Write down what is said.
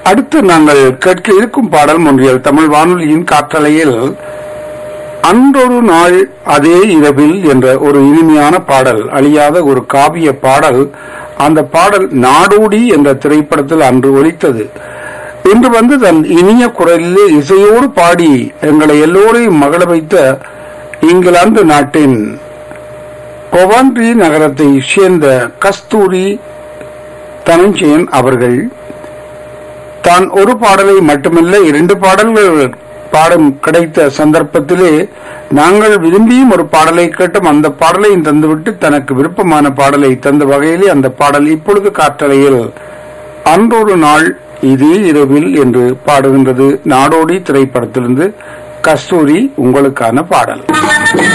அடுத்து நாங்கள் கேட்க இருக்கும் பாடல் ஒன்றியல் தமிழ் வானொலியின் காற்றலையில் அன்றொரு நாள் அதே இரவில் என்ற ஒரு இனிமையான பாடல் அழியாத ஒரு காவிய பாடல் அந்த பாடல் நாடோடி என்ற திரைப்படத்தில் அன்று ஒலித்தது இன்று வந்து தன் இனிய குரலிலே இசையோடு பாடி எங்களை எல்லோரையும் மகள வைத்த இங்கிலாந்து நாட்டின் கொவான்ட்ரி நகரத்தை சேர்ந்த கஸ்தூரி தனஞ்சயன் அவர்கள் தான் ஒரு பாடலை மட்டுமல்ல இரண்டு பாடல்கள் பாடம் கிடைத்த சந்தர்ப்பத்திலே நாங்கள் விரும்பியும் ஒரு பாடலை கேட்டும் அந்த பாடலையும் தந்துவிட்டு தனக்கு விருப்பமான பாடலை தந்த வகையிலே அந்த பாடல் இப்பொழுது காற்றலையில் அன்றொரு நாள் இதே இரவில் என்று பாடுகின்றது நாடோடி திரைப்படத்திலிருந்து கஸ்தூரி உங்களுக்கான பாடல்